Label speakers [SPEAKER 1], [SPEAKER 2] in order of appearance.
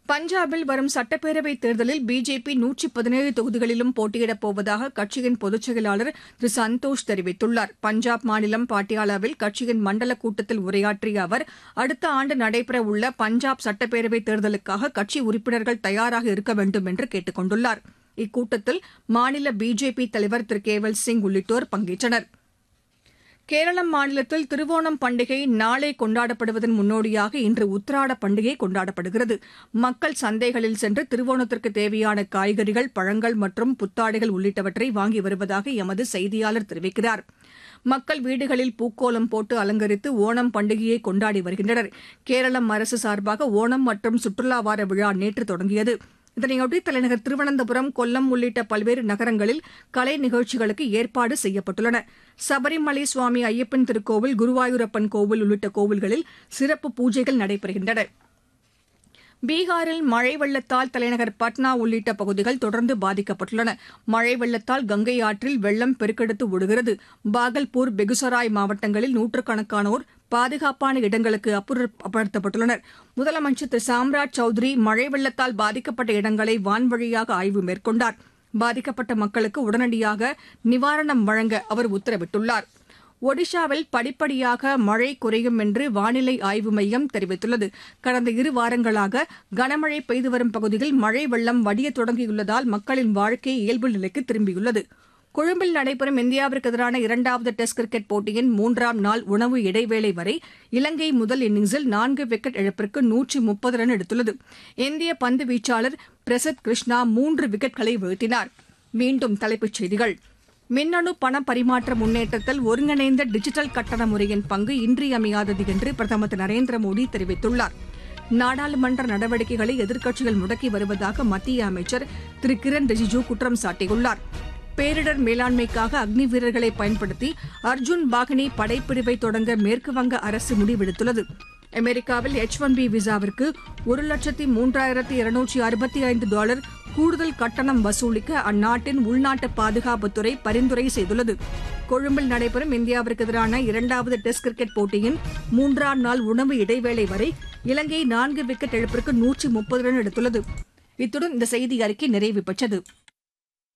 [SPEAKER 1] பஞ்சாபில் வரும் சட்டப்பேரவைத் தேர்தலில் பிஜேபி நூற்றி பதினேழு தொகுதிகளிலும் போட்டியிடப் போவதாக கட்சியின் பொதுச் செயலாளர் திரு சந்தோஷ் தெரிவித்துள்ளார் பஞ்சாப் மாநிலம் பாட்டியாலாவில் கட்சியின் மண்டல கூட்டத்தில் உரையாற்றிய அவர் அடுத்த ஆண்டு நடைபெறவுள்ள பஞ்சாப் சட்டப்பேரவைத் தேர்தலுக்காக கட்சி உறுப்பினர்கள் தயாராக இருக்க வேண்டும் என்று கேட்டுக் கொண்டுள்ளார் இக்கூட்டத்தில் மாநில பிஜேபி தலைவர் திரு கேவல் சிங் உள்ளிட்டோர் பங்கேற்றனா் கேரளம் மாநிலத்தில் திருவோணம் பண்டிகை நாளை கொண்டாடப்படுவதன் முன்னோடியாக இன்று உத்திராட பண்டிகை கொண்டாடப்படுகிறது மக்கள் சந்தைகளில் சென்று திருவோணத்திற்கு தேவையான காய்கறிகள் பழங்கள் மற்றும் புத்தாடைகள் உள்ளிட்டவற்றை வாங்கி வருவதாக எமது செய்தியாளர் தெரிவிக்கிறார் மக்கள் வீடுகளில் பூக்கோலம் போட்டு அலங்கரித்து ஓணம் பண்டிகையை கொண்டாடி வருகின்றனர் கேரளம் அரசு சார்பாக ஓணம் மற்றும் சுற்றுலா வார விழா நேற்று தொடங்கியது இதனையொட்டி தலைநகர் திருவனந்தபுரம் கொல்லம் உள்ளிட்ட பல்வேறு நகரங்களில் கலை நிகழ்ச்சிகளுக்கு ஏற்பாடு செய்யப்பட்டுள்ளன சபரிமலை சுவாமி ஐயப்பன் திருக்கோவில் குருவாயூரப்பன் கோவில் உள்ளிட்ட கோவில்களில் சிறப்பு பூஜைகள் நடைபெறுகின்றன பீகாரில் மழை வெள்ளத்தால் தலைநகர் பட்னா உள்ளிட்ட பகுதிகள் தொடர்ந்து பாதிக்கப்பட்டுள்ளன மழை வெள்ளத்தால் கங்கை ஆற்றில் வெள்ளம் பெருக்கெடுத்து ஓடுகிறது பாகல்பூர் பெகுசராய் மாவட்டங்களில் நூற்றுக்கணக்கானோர் பாதுகாப்பான இடங்களுக்கு அப்புறப்படுத்தப்பட்டுள்ளனர் முதலமைச்சர் திரு சாம்ராஜ் சௌத்ரி மழை வெள்ளத்தால் பாதிக்கப்பட்ட இடங்களை வான்வழியாக ஆய்வு மேற்கொண்டார் பாதிக்கப்பட்ட மக்களுக்கு உடனடியாக நிவாரணம் வழங்க அவர் உத்தரவிட்டுள்ளார் ஒடிஷாவில் படிப்படியாக மழை குறையும் என்று வானிலை ஆய்வு மையம் தெரிவித்துள்ளது கடந்த இரு வாரங்களாக கனமழை பெய்து வரும் பகுதியில் மழை வெள்ளம் வடிய தொடங்கியுள்ளதால் மக்களின் வாழ்க்கை இயல்பு நிலைக்கு திரும்பியுள்ளது கொழும்பில் நடைபெறும் இந்தியாவிற்கு எதிரான இரண்டாவது டெஸ்ட் கிரிக்கெட் போட்டியின் மூன்றாம் நாள் உணவு இடைவேளை வரை இலங்கை முதல் இன்னிங்ஸில் நான்கு விக்கெட் இழப்பிற்கு நூற்றி முப்பது ரன் எடுத்துள்ளது இந்திய பந்து வீச்சாளர் பிரசத் கிருஷ்ணா மூன்று விக்கெட்களை வீழ்த்தினார் மீண்டும் தலைப்புச் செய்திகள் மின்னணு பண பரிமாற்ற முன்னேற்றத்தில் ஒருங்கிணைந்த டிஜிட்டல் கட்டண முறையின் பங்கு இன்றியமையாதது என்று பிரதமர் திரு நரேந்திர மோடி தெரிவித்துள்ளார் நாடாளுமன்ற நடவடிக்கைகளை எதிர்க்கட்சிகள் முடக்கி வருவதாக மத்திய அமைச்சர் திரு கிரண் ரிஜிஜூ குற்றம் சாட்டியுள்ளார் பேரிடர் மேலாண்மைக்காக அக்னி வீரர்களை பயன்படுத்தி அர்ஜுன் பாகனி படைப்பிரிவை தொடங்க மேற்குவங்க அரசு முடிவெடுத்துள்ளது அமெரிக்காவில் எச் ஒன் பி விசாவிற்கு ஒரு லட்சத்தி மூன்றாயிரத்தி இருநூற்றி அறுபத்தி ஐந்து டாலர் கூடுதல் கட்டணம் வசூலிக்க அந்நாட்டின் உள்நாட்டு பாதுகாப்புத்துறை பரிந்துரை செய்துள்ளது கொழும்பில் நடைபெறும் இந்தியாவிற்கு எதிரான இரண்டாவது டெஸ்ட் கிரிக்கெட் போட்டியின் மூன்றாம் நாள் உணவு இடைவேளை வரை இலங்கை நான்கு விக்கெட் இழப்பிற்கு நூற்றி முப்பது ரன் எடுத்துள்ளது இத்துடன் இந்த செய்தி அறிக்கை நிறைவு பெற்றது